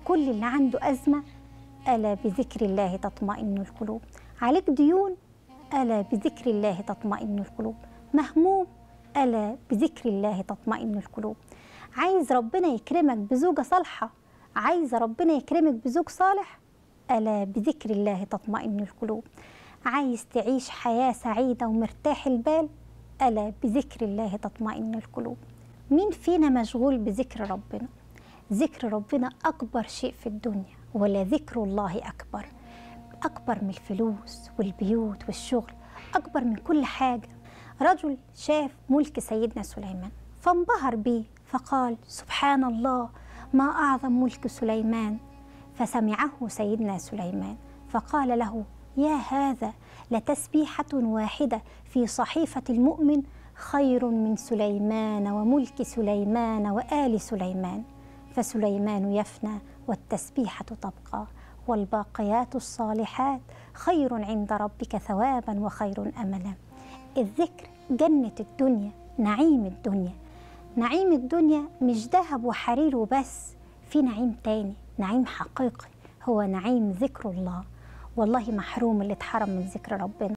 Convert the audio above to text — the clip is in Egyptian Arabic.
كل اللي عنده أزمة ألا بذكر الله تطمئن القلوب عليك ديون ألا بذكر الله تطمئن القلوب مهموم ألا بذكر الله تطمئن القلوب عايز ربنا يكرمك بزوجة صالحة عايز ربنا يكرمك بزوج صالح ألا بذكر الله تطمئن القلوب عايز تعيش حياة سعيدة ومرتاح البال ألا بذكر الله تطمئن القلوب مين فينا مشغول بذكر ربنا ذكر ربنا أكبر شيء في الدنيا ولا ذكر الله أكبر أكبر من الفلوس والبيوت والشغل أكبر من كل حاجة رجل شاف ملك سيدنا سليمان فانبهر به فقال سبحان الله ما أعظم ملك سليمان فسمعه سيدنا سليمان فقال له يا هذا لتسبيحة واحدة في صحيفة المؤمن خير من سليمان وملك سليمان وآل سليمان فسليمان يفنى والتسبيحة تبقى والباقيات الصالحات خير عند ربك ثوابا وخير أملا الذكر جنة الدنيا نعيم الدنيا نعيم الدنيا مش ذهب وحرير وبس في نعيم تاني نعيم حقيقي هو نعيم ذكر الله والله محروم اللي اتحرم من ذكر ربنا